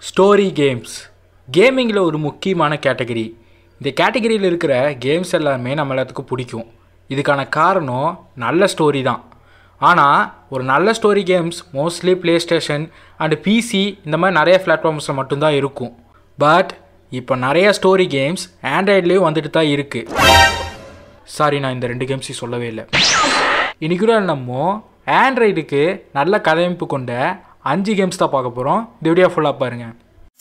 story games கேமிங்கில் ஒரு முக்கியமான category இந்த கேட்டகரியில் இருக்கிற கேம்ஸ் எல்லாமே நம்ம எல்லாத்துக்கும் பிடிக்கும் இதுக்கான காரணம் நல்ல ஸ்டோரி தான் ஆனால் ஒரு நல்ல story games mostly PlayStation and PC இந்த மாதிரி நிறைய பிளாட்ஃபார்ம்ஸில் மட்டும்தான் இருக்கும் பட் இப்போ நிறைய ஸ்டோரி கேம்ஸ் ஆண்ட்ராய்ட்லேயும் வந்துட்டு தான் இருக்குது சாரி நான் இந்த ரெண்டு கேம்ஸையும் சொல்லவே இல்லை இன்னைக்கு கூட நம்ம ஆண்ட்ராய்டுக்கு நல்ல கதையமைப்பு கொண்ட அஞ்சு கேம்ஸ் தான் பார்க்க போகிறோம் இந்த வீடியோ ஃபுல்லாக பாருங்கள்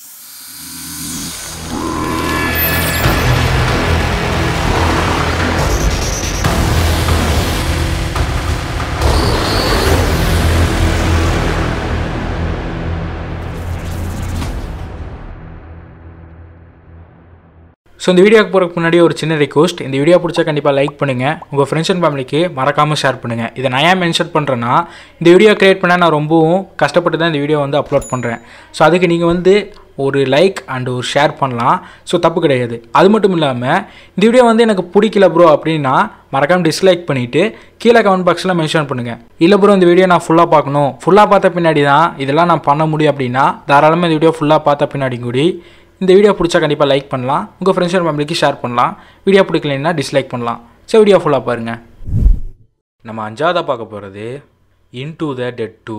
ஸோ இந்த வீடியோக்கு போகிறதுக்கு முன்னாடி ஒரு சின்ன ரிக்வஸ்ட் இந்த வீடியோ பிடிச்சா கண்டிப்பாக லைக் பண்ணுங்கள் உங்கள் ஃப்ரெண்ட்ஸ் அண்ட் ஃபேமிலிக்கு மறக்காமல் ஷேர் பண்ணுங்கள் இதை நான் ஏன் மென்ஷன் பண்ணுறேன்னா இந்த வீடியோ க்ரியேட் பண்ண நான் ரொம்பவும் கஷ்டப்பட்டு தான் இந்த வீடியோ வந்து அப்லோட் பண்ணுறேன் ஸோ அதுக்கு நீங்கள் வந்து ஒரு லைக் அண்ட் ஒரு ஷேர் பண்ணலாம் ஸோ தப்பு கிடையாது அது மட்டும் இல்லாமல் இந்த வீடியோ வந்து எனக்கு பிடிக்கல ப்ரோ அப்படின்னா மறக்காமல் டிஸ்லைக் பண்ணிவிட்டு கீழே கமெண்ட் பாக்ஸில் மென்ஷன் பண்ணுங்கள் இல்லை ப்ரோ இந்த வீடியோ நான் ஃபுல்லாக பார்க்கணும் ஃபுல்லாக பார்த்த பின்னாடி தான் இதெல்லாம் நான் பண்ண முடியும் அப்படின்னா தாராளமாக இந்த வீடியோ ஃபுல்லாக பார்த்த பின்னாடி கூடி இந்த வீடியோ பிடிச்சா கண்டிப்பாக லைக் பண்ணலாம் உங்கள் ஃப்ரெண்ட்ஸ் அண்ட் ஃபேமிலிக்கு ஷேர் பண்ணலாம் வீடியோ பிடிக்கலைன்னா டிஸ்லைக் பண்ணலாம் ஸோ வீடியோ ஃபுல்லாக பாருங்கள் நம்ம அஞ்சாவதாக பார்க்க போகிறது into the dead two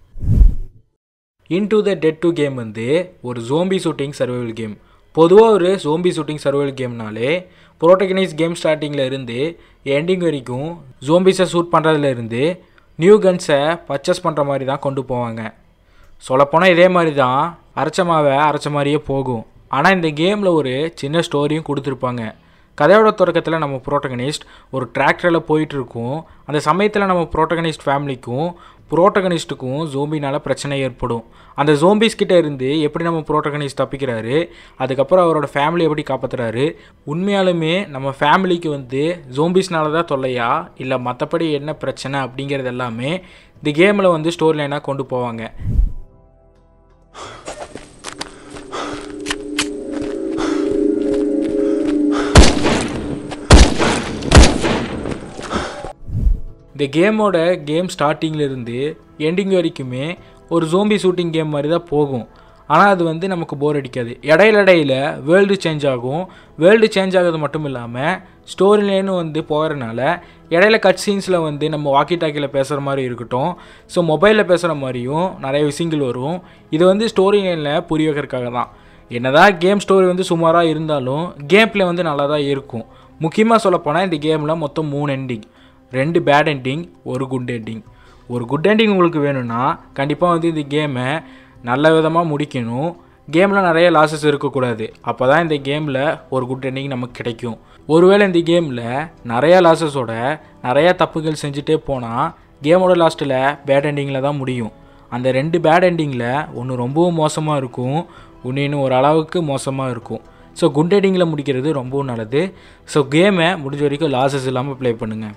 into the dead two game வந்து ஒரு ஜோம்பி ஷூட்டிங் சர்வைவல் கேம் பொதுவாக ஒரு ஜோம்பி ஷூட்டிங் சர்வைவல் கேம்னாலே ப்ரோட்டகனைஸ் கேம் ஸ்டார்டிங்கில் இருந்து எண்டிங் வரைக்கும் ஜோம்பிஸை ஷூட் பண்ணுறதுல இருந்து நியூ கன்ஸை பர்ச்சேஸ் பண்ணுற மாதிரி தான் கொண்டு போவாங்க சொல்லப்போனால் இதே மாதிரி தான் அரைச்ச மாவை அரைச்ச மாதிரியே போகும் ஆனால் இந்த கேமில் ஒரு சின்ன ஸ்டோரியும் கொடுத்துருப்பாங்க கதையோட தொடக்கத்தில் நம்ம ப்ரோட்டகனிஸ்ட் ஒரு டிராக்டரில் போயிட்டுருக்கோம் அந்த சமயத்தில் நம்ம ப்ரோட்டகனிஸ்ட் ஃபேமிலிக்கும் ப்ரோட்டகனிஸ்ட்டுக்கும் ஜோம்பினால் பிரச்சனை ஏற்படும் அந்த ஜோம்பிஸ் கிட்ட இருந்து எப்படி நம்ம ப்ரோட்டகனிஸ்ட் தப்பிக்கிறாரு அதுக்கப்புறம் அவரோட ஃபேமிலி எப்படி காப்பாற்றுறாரு உண்மையாலுமே நம்ம ஃபேமிலிக்கு வந்து ஜோம்பிஸ்னால தான் தொல்லையா இல்லை மற்றபடி என்ன பிரச்சனை அப்படிங்கிறது எல்லாமே இந்த கேமில் வந்து ஸ்டோரி லைனாக கொண்டு போவாங்க இந்த கேமோட கேம் ஸ்டார்டிங்லேருந்து எண்டிங் வரைக்குமே ஒரு ஜோம்பி ஷூட்டிங் கேம் மாதிரி தான் போகும் ஆனால் அது வந்து நமக்கு போர் அடிக்காது இடையில இடையில வேர்ல்டு சேஞ்ச் ஆகும் வேர்ல்டு சேஞ்ச் ஆகிறது மட்டும் இல்லாமல் ஸ்டோரி லைனும் வந்து போகிறனால இடையில கட் சீன்ஸில் வந்து நம்ம வாக்கி டாக்கியில் பேசுகிற மாதிரி இருக்கட்டும் ஸோ மொபைலில் பேசுகிற மாதிரியும் நிறைய விஷயங்கள் வரும் இது வந்து ஸ்டோரி லைனில் புரிய வைக்கிறதுக்காக தான் என்னதான் கேம் ஸ்டோரி வந்து சுமாராக இருந்தாலும் கேம் ப்ளே வந்து நல்லா தான் இருக்கும் முக்கியமாக சொல்லப்போனால் இந்த கேமில் மொத்தம் மூணு எண்டிங் ரெண்டு பேட் எண்டிங் ஒரு குட் எண்டிங் ஒரு குட் எண்டிங் உங்களுக்கு வேணும்னா கண்டிப்பாக வந்து இந்த கேமை நல்ல விதமாக முடிக்கணும் கேமில் நிறைய லாஸஸ் இருக்கக்கூடாது அப்போ தான் இந்த கேமில் ஒரு குட் எண்டிங் நமக்கு கிடைக்கும் ஒருவேளை இந்த கேமில் நிறைய லாஸஸோட நிறைய தப்புகள் செஞ்சுட்டே போனால் கேமோட லாஸ்ட்டில் பேட் எண்டிங்கில் தான் முடியும் அந்த ரெண்டு பேட் எண்டிங்கில் ஒன்று ரொம்பவும் மோசமாக இருக்கும் ஒன்று இன்னும் ஒரு அளவுக்கு மோசமாக இருக்கும் ஸோ குட் எண்டிங்கில் முடிக்கிறது ரொம்பவும் நல்லது ஸோ கேமை முடிஞ்ச வரைக்கும் லாஸஸ் இல்லாமல் ப்ளே பண்ணுங்கள்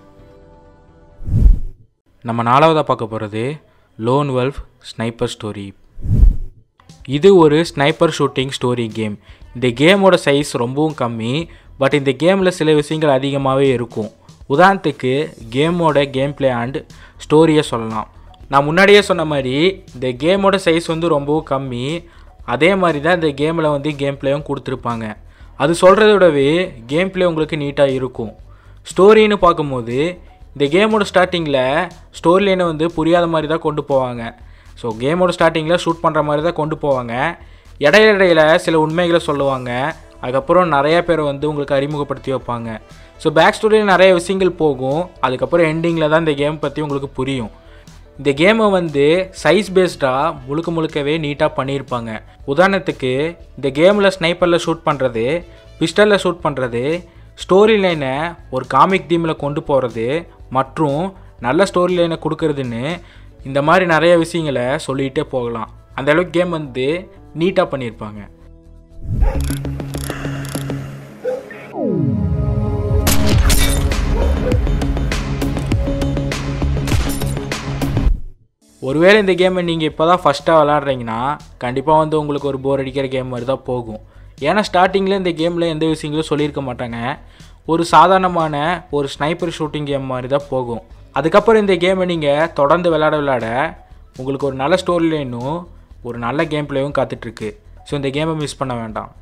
நம்ம நாலாவதாக பார்க்க போகிறது லோன் வெல்ஃப் ஸ்னைப்பர் ஸ்டோரி இது ஒரு ஸ்னைப்பர் ஷூட்டிங் ஸ்டோரி கேம் இந்த கேமோட சைஸ் ரொம்பவும் கம்மி பட் இந்த கேமில் சில விஷயங்கள் அதிகமாகவே இருக்கும் உதாரணத்துக்கு கேமோட கேம் பிளே அண்ட் ஸ்டோரியை சொல்லலாம் நான் முன்னாடியே சொன்ன மாதிரி இந்த கேமோட சைஸ் வந்து ரொம்பவும் கம்மி அதே மாதிரி தான் இந்த கேமில் வந்து கேம் பிளேயும் கொடுத்துருப்பாங்க அது சொல்கிறத விடவே கேம் பிளே உங்களுக்கு நீட்டாக இருக்கும் ஸ்டோரின்னு பார்க்கும்போது இந்த கேமோட ஸ்டார்டிங்கில் ஸ்டோரி லைனை வந்து புரியாத மாதிரி தான் கொண்டு போவாங்க ஸோ கேமோட ஸ்டார்டிங்கில் ஷூட் பண்ணுற மாதிரி தான் கொண்டு போவாங்க இடையில இடையில சில உண்மைகளை சொல்லுவாங்க அதுக்கப்புறம் நிறைய பேர் வந்து உங்களுக்கு அறிமுகப்படுத்தி வைப்பாங்க ஸோ பேக் ஸ்டோரியில் நிறைய விஷயங்கள் போகும் அதுக்கப்புறம் எண்டிங்கில் தான் இந்த கேம் பற்றி உங்களுக்கு புரியும் இந்த கேமை வந்து சைஸ் பேஸ்டாக முழுக்க முழுக்கவே நீட்டாக பண்ணியிருப்பாங்க உதாரணத்துக்கு இந்த கேமில் ஸ்னைப்பரில் ஷூட் பண்ணுறது பிஸ்டலில் ஷூட் பண்ணுறது ஸ்டோரி லைனை ஒரு காமிக் தீமில் கொண்டு போகிறது மற்றும் நல்ல ஸ்டோரி லைனை கொடுக்கறதுன்னு இந்த மாதிரி நிறைய விஷயங்களை சொல்லிகிட்டே போகலாம் அந்த அளவுக்கு கேம் வந்து நீட்டாக பண்ணியிருப்பாங்க ஒருவேளை இந்த கேமை நீங்கள் இப்போ தான் ஃபஸ்ட்டாக விளாட்றீங்கன்னா கண்டிப்பாக வந்து உங்களுக்கு ஒரு போர் அடிக்கிற கேம் மாதிரி தான் போகும் ஏன்னா ஸ்டார்டிங்கில் இந்த கேமில் எந்த விஷயங்களும் சொல்லியிருக்க மாட்டாங்க ஒரு சாதாரணமான ஒரு ஸ்னைப்பர் ஷூட்டிங் கேம் மாதிரி தான் போகும் அதுக்கப்புறம் இந்த கேமை நீங்கள் தொடர்ந்து விளையாட விளையாட உங்களுக்கு ஒரு நல்ல ஸ்டோரி லைனும் ஒரு நல்ல கேம் பிளேயும் காத்துட்ருக்கு ஸோ இந்த கேமை மிஸ் பண்ண வேண்டாம்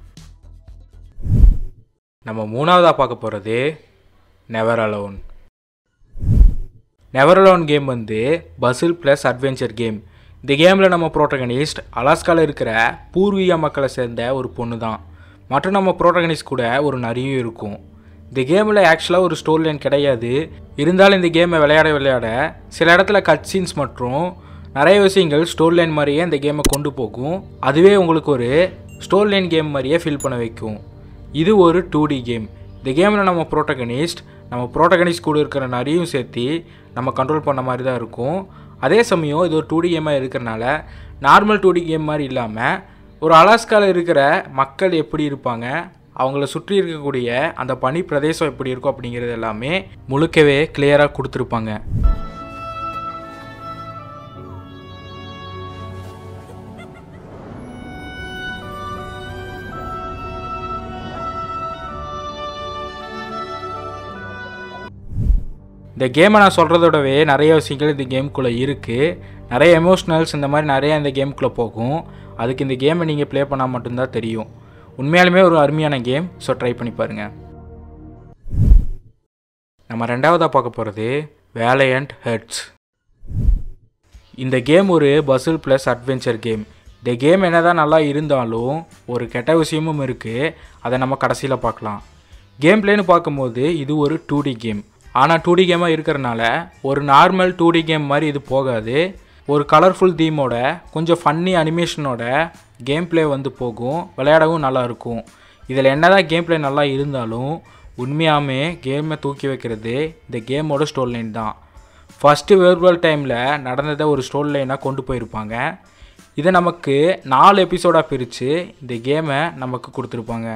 நம்ம மூணாவதாக பார்க்க போகிறது never alone never alone game வந்து பசில் ப்ளஸ் அட்வென்ச்சர் கேம் இந்த கேமில் நம்ம ப்ரோட்டகனிஸ்ட் அலாஸ்காவில் இருக்கிற பூர்வீக மக்களை சேர்ந்த ஒரு பொண்ணு தான் மற்றும் நம்ம ப்ரோட்டகனிஸ்ட் கூட ஒரு நரியும் இருக்கும் இந்த கேமில் ஆக்சுவலாக ஒரு ஸ்டோரி லைன் கிடையாது இருந்தாலும் இந்த கேமை விளையாட விளையாட சில இடத்துல கட் சீன்ஸ் மற்றும் நிறைய விஷயங்கள் ஸ்டோரி லைன் மாதிரியே இந்த கேமை கொண்டு போகும் அதுவே உங்களுக்கு ஒரு ஸ்டோரி லைன் கேம் மாதிரியே ஃபீல் பண்ண வைக்கும் இது ஒரு டூ டி கேம் இந்த கேமில் நம்ம ப்ரோட்டகனிஸ்ட் நம்ம ப்ரோட்டகனிஸ்ட் கூட இருக்கிற நிறையும் சேர்த்து நம்ம கண்ட்ரோல் பண்ண மாதிரி தான் இருக்கும் அதே சமயம் இது ஒரு டூ டி கேமாக இருக்கிறனால நார்மல் டூ டி கேம் மாதிரி இல்லாமல் ஒரு அலாஸ்காவில் இருக்கிற மக்கள் எப்படி இருப்பாங்க அவங்கள சுற்றி இருக்கக்கூடிய அந்த பனி பிரதேசம் எப்படி இருக்கும் அப்படிங்கிறது எல்லாமே முழுக்கவே கிளியராக கொடுத்துருப்பாங்க இந்த கேமை நான் சொல்கிறதோடவே நிறைய விஷயங்கள் இந்த கேமுக்குள்ளே இருக்குது நிறைய எமோஷ்னல்ஸ் இந்த மாதிரி நிறைய இந்த கேமுக்குள்ளே போகும் அதுக்கு இந்த கேமை நீங்கள் ப்ளே பண்ணால் மட்டும்தான் தெரியும் உண்மையாலுமே ஒரு அருமையான கேம் ஸோ ட்ரை பண்ணி பாருங்கள் நம்ம ரெண்டாவதாக பார்க்க போகிறது வேலையண்ட் ஹெட்ஸ் இந்த கேம் ஒரு பசில் ப்ளஸ் அட்வென்ச்சர் கேம் இந்த கேம் என்னதான் நல்லா இருந்தாலும் ஒரு கெட்ட விஷயமும் இருக்குது அதை நம்ம கடைசியில் பார்க்கலாம் கேம் பிளேன்னு பார்க்கும்போது இது ஒரு டூ டி கேம் ஆனால் டூ டி கேமாக இருக்கிறனால ஒரு நார்மல் டூ டி கேம் மாதிரி இது போகாது ஒரு கலர்ஃபுல் தீமோட கொஞ்சம் ஃபன்னி அனிமேஷனோட கேம் பிளே வந்து போகும் விளையாடவும் நல்லா இருக்கும் இதில் என்னதான் கேம் பிளே நல்லா இருந்தாலும் உண்மையாமே கேமை தூக்கி வைக்கிறது இந்த கேமோட ஸ்டோரி லைன் தான் ஃபஸ்ட்டு வேர்வல் டைமில் நடந்ததை ஒரு ஸ்டோரி லைனாக கொண்டு போயிருப்பாங்க இதை நமக்கு நாலு எபிசோடாக பிரித்து இந்த கேமை நமக்கு கொடுத்துருப்பாங்க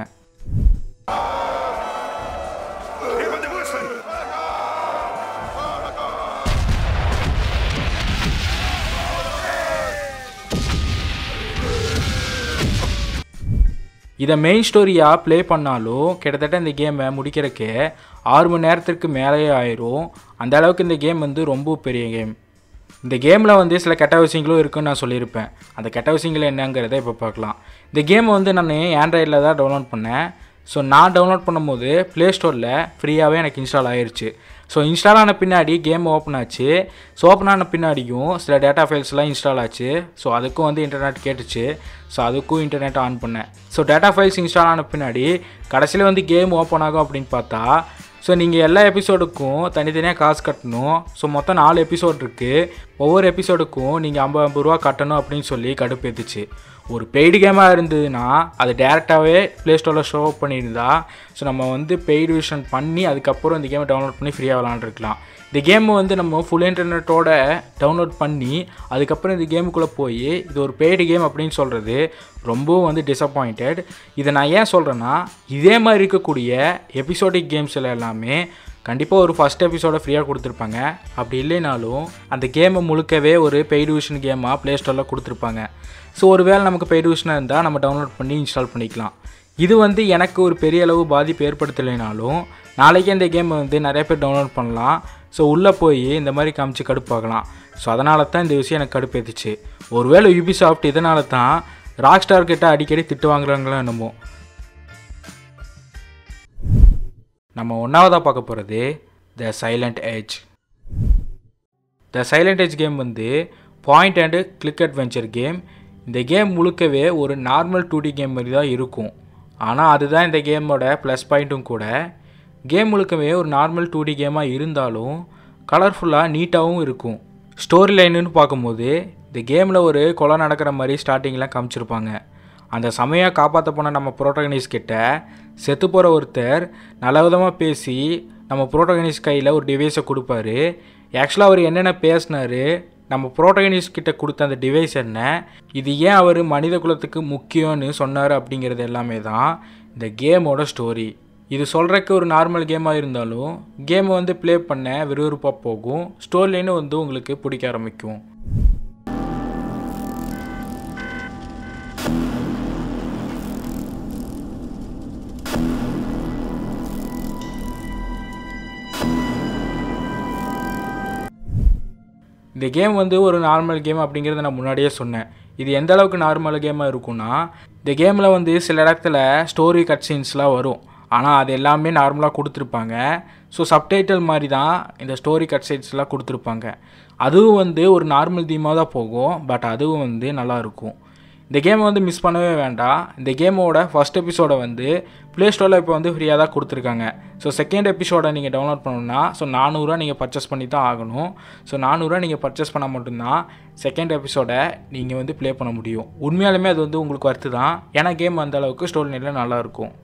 இதை மெயின் ஸ்டோரியாக ப்ளே பண்ணாலும் கிட்டத்தட்ட இந்த கேமை முடிக்கிறதுக்கு ஆறு மணி நேரத்திற்கு மேலேயே ஆயிரும் அந்த அளவுக்கு இந்த கேம் வந்து ரொம்ப பெரிய கேம் இந்த கேமில் வந்து சில கெட்ட விஷயங்களும் இருக்குன்னு நான் சொல்லியிருப்பேன் அந்த கெட்ட விஷயங்கள் என்னங்கிறத இப்போ பார்க்கலாம் இந்த கேமை வந்து நான் ஆண்ட்ராய்டில் தான் டவுன்லோட் பண்ணேன் ஸோ நான் டவுன்லோட் பண்ணும்போது ப்ளே ஸ்டோரில் ஃப்ரீயாகவே எனக்கு இன்ஸ்டால் ஆயிருச்சு ஸோ இன்ஸ்டால் ஆன பின்னாடி கேம் ஓப்பன் ஆச்சு ஸோ ஓப்பன் ஆன பின்னாடியும் சில டேட்டா ஃபைல்ஸ்லாம் இன்ஸ்டால் ஆச்சு ஸோ அதுக்கும் வந்து இன்டர்நெட் கேட்டுச்சு ஸோ அதுக்கும் இன்டர்நெட் ஆன் பண்ணேன் ஸோ டேட்டா ஃபைல்ஸ் இன்ஸ்டால் ஆன பின்னாடி கடைசியில் வந்து கேம் ஓப்பன் ஆகும் அப்படின்னு பார்த்தா ஸோ நீங்கள் எல்லா எபிசோடுக்கும் தனித்தனியாக காசு கட்டணும் ஸோ மொத்தம் நாலு எபிசோட் இருக்குது ஒவ்வொரு எபிசோடுக்கும் நீங்கள் ஐம்பது ஐம்பது ரூபா கட்டணும் அப்படின்னு சொல்லி கடுப்பேத்துச்சு ஒரு பெய்டு கேமாக இருந்ததுன்னா அது டேரெக்டாகவே ப்ளே ஸ்டோரில் ஷோ பண்ணியிருந்தா ஸோ நம்ம வந்து பெய்டு விஷன் பண்ணி அதுக்கப்புறம் இந்த கேமை டவுன்லோட் பண்ணி ஃப்ரீயாக விளாண்டுருக்கலாம் இந்த கேமை வந்து நம்ம ஃபுல் இன்டர்நெட்டோட டவுன்லோட் பண்ணி அதுக்கப்புறம் இந்த கேமுக்குள்ளே போய் இது ஒரு பெய்டு கேம் அப்படின்னு சொல்கிறது ரொம்பவும் வந்து டிசப்பாயிண்டட் இதை நான் ஏன் சொல்கிறேன்னா இதே மாதிரி இருக்கக்கூடிய எபிசோடிக் கேம்ஸில் எல்லாமே கண்டிப்பாக ஒரு ஃபஸ்ட் எபிசோட ஃப்ரீயாக கொடுத்துருப்பாங்க அப்படி இல்லைனாலும் அந்த கேமை முழுக்கவே ஒரு பெய்டு விஷன் கேமாக ப்ளே ஸ்டோரில் கொடுத்துருப்பாங்க ஸோ ஒரு வேளை நமக்கு பெய்டு விஷனாக இருந்தால் நம்ம டவுன்லோட் பண்ணி இன்ஸ்டால் பண்ணிக்கலாம் இது வந்து எனக்கு ஒரு பெரிய அளவு பாதிப்பு ஏற்படுத்தலைனாலும் நாளைக்கு இந்த கேமை வந்து நிறைய பேர் டவுன்லோட் பண்ணலாம் ஸோ உள்ளே போய் இந்த மாதிரி காமிச்சு கடுப்பாகலாம் ஸோ அதனால தான் இந்த விஷயம் எனக்கு கடுப்பேத்துச்சு ஒருவேளை யூபிசாஃப்ட் இதனால தான் ராக் ஸ்டார் கிட்ட அடிக்கடி திட்டு வாங்குறாங்களோ என்னமோ நம்ம ஒன்றாவதாக பார்க்க போகிறது the silent age the silent age game வந்து point and click adventure game இந்த கேம் முழுக்கவே ஒரு நார்மல் டூ டி கேம் மாதிரி தான் இருக்கும் ஆனால் அதுதான் இந்த கேமோட ப்ளஸ் பாயிண்ட்டும் கூட கேம் முழுக்கவே ஒரு நார்மல் டூ டி கேமாக இருந்தாலும் கலர்ஃபுல்லாக நீட்டாகவும் இருக்கும் ஸ்டோரி லைனுன்னு பார்க்கும்போது இந்த கேமில் ஒரு கொலை நடக்கிற மாதிரி ஸ்டார்டிங்லாம் காமிச்சிருப்பாங்க அந்த சமயம் காப்பாற்ற போன நம்ம ப்ரோட்டகனிஸ்ட் கிட்ட செத்து போகிற ஒருத்தர் நல்ல விதமாக பேசி நம்ம ப்ரோட்டகனிஸ்ட் கையில் ஒரு டிவைஸை கொடுப்பாரு ஆக்சுவலாக அவர் என்னென்ன பேசினாரு நம்ம ப்ரோட்டகனிஸ்ட் கிட்ட கொடுத்த அந்த டிவைஸ் என்ன இது ஏன் அவர் மனித குலத்துக்கு முக்கியம்னு சொன்னார் அப்படிங்கிறது எல்லாமே தான் இந்த கேமோட ஸ்டோரி இது சொல்கிறக்கு ஒரு நார்மல் கேமாக இருந்தாலும் கேமை வந்து ப்ளே பண்ண விறுவிறுப்பாக போகும் ஸ்டோரிலேன்னு வந்து உங்களுக்கு பிடிக்க ஆரம்பிக்கும் இந்த கேம் வந்து ஒரு நார்மல் கேம் அப்படிங்கிறத நான் முன்னாடியே சொன்னேன் இது எந்த அளவுக்கு நார்மல் கேமாக இருக்கும்னா இந்த கேமில் வந்து சில இடத்துல ஸ்டோரி கட் சீன்ஸ்லாம் வரும் ஆனால் அது எல்லாமே நார்மலாக கொடுத்துருப்பாங்க ஸோ சப்டைட்டில் மாதிரி தான் இந்த ஸ்டோரி கட் சீன்ஸ்லாம் கொடுத்துருப்பாங்க அதுவும் வந்து ஒரு நார்மல் தீமாக தான் போகும் பட் அதுவும் வந்து நல்லாயிருக்கும் இந்த கேமை வந்து மிஸ் பண்ணவே வேண்டாம் இந்த கேமோட ஃபஸ்ட் எபிசோடை வந்து ப்ளே ஸ்டோரில் இப்போ வந்து ஃப்ரீயாக தான் கொடுத்துருக்காங்க ஸோ செகண்ட் எபிசோடை நீங்கள் டவுன்லோட் பண்ணணும்னா ஸோ நானூறுரூவா நீங்கள் பர்ச்சேஸ் பண்ணி தான் ஆகணும் ஸோ நானூறுரூவா நீங்கள் பர்ச்சேஸ் பண்ணால் மட்டும்தான் செகண்ட் எபிசோடை நீங்கள் வந்து ப்ளே பண்ண முடியும் உண்மையாலுமே அது வந்து உங்களுக்கு வருத்து தான் ஏன்னா கேம் அந்த அளவுக்கு ஸ்டோரி நிலையில் நல்லாயிருக்கும்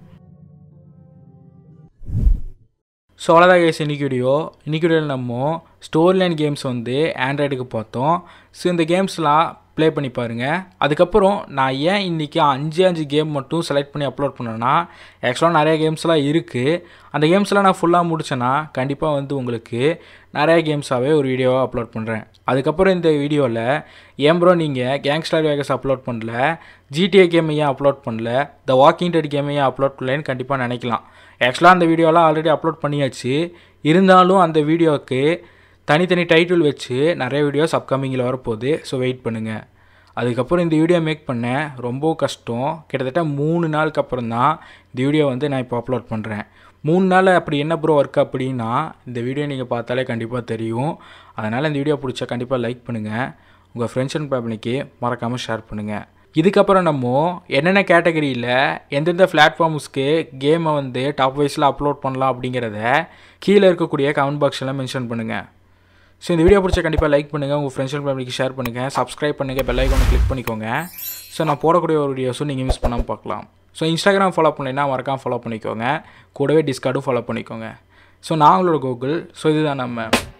ஸோ அவ்வளோதான் கேஸ் இன்னைக்கு வீடியோ இன்னைக்கு வீடியோவில் நம்ம ஸ்டோரி லைன் கேம்ஸ் வந்து ஆண்ட்ராய்டுக்கு பார்த்தோம் ஸோ இந்த கேம்ஸ்லாம் ப்ளே பண்ணி பாருங்கள் அதுக்கப்புறம் நான் ஏன் இன்றைக்கி அஞ்சு அஞ்சு கேம் மட்டும் செலக்ட் பண்ணி அப்லோட் பண்ணேன்னா ஆக்சுவலாக நிறைய கேம்ஸ்லாம் இருக்குது அந்த கேம்ஸ்லாம் நான் ஃபுல்லாக முடிச்சேன்னா கண்டிப்பாக வந்து உங்களுக்கு நிறைய கேம்ஸாகவே ஒரு வீடியோவாக அப்லோட் பண்ணுறேன் அதுக்கப்புறம் இந்த வீடியோவில் ஏன் ப்ரோ நீங்கள் கேங்ஸ்டர் வேகஸ் அப்லோட் பண்ணல ஜிடிஏ கேம் ஏன் அப்லோட் பண்ணல த வாக்கிங் டெட் கேம் ஏன் அப்லோட் பண்ணலன்னு கண்டிப்பாக நினைக்கலாம் ஆக்சுவலாக அந்த வீடியோலாம் ஆல்ரெடி அப்லோட் பண்ணியாச்சு இருந்தாலும் அந்த வீடியோவுக்கு தனித்தனி டைட்டில் வச்சு நிறைய வீடியோஸ் அப்கமிங்கில் வரப்போகுது ஸோ வெயிட் பண்ணுங்கள் அதுக்கப்புறம் இந்த வீடியோ மேக் பண்ண ரொம்ப கஷ்டம் கிட்டத்தட்ட மூணு நாளுக்கு அப்புறம் தான் இந்த வீடியோ வந்து நான் இப்போ அப்லோட் பண்ணுறேன் மூணு நாள் அப்படி என்ன ப்ரோ ஒர்க் அப்படின்னா இந்த வீடியோ நீங்கள் பார்த்தாலே கண்டிப்பாக தெரியும் அதனால் இந்த வீடியோ பிடிச்சா கண்டிப்பாக லைக் பண்ணுங்கள் உங்கள் ஃப்ரெண்ட்ஸ் அண்ட் ஃபேமிலிக்கு மறக்காமல் ஷேர் பண்ணுங்கள் இதுக்கப்புறம் நம்ம என்னென்ன கேட்டகரியில் எந்தெந்த பிளாட்ஃபார்ம்ஸ்க்கு கேமை வந்து டாப் வைஸில் அப்லோட் பண்ணலாம் அப்படிங்கிறத கீழே இருக்கக்கூடிய கமெண்ட் பாக்ஸில் மென்ஷன் பண்ணுங்கள் ஸோ இந்த வீடியோ பிடிச்சா கண்டிப்பாக லைக் பண்ணுங்கள் உங்கள் ஃப்ரெண்ட்ஸ் அண்ட் ஃபேமிலிக்கு ஷேர் பண்ணுங்கள் சப்ஸ்கிரைப் பண்ணுங்கள் பெல் ஐக்கானை கிளிக் பண்ணிக்கோங்க ஸோ நான் போடக்கூடிய ஒரு வீடியோஸும் நீங்கள் மிஸ் பண்ணாமல் பார்க்கலாம் ஸோ இன்ஸ்டாகிராம் ஃபாலோ பண்ணினா மறக்காம ஃபாலோ பண்ணிக்கோங்க கூடவே டிஸ்கார்டும் ஃபாலோ பண்ணிக்கோங்க ஸோ நான் உங்களோட கூகுள் ஸோ இதுதான் நம்ம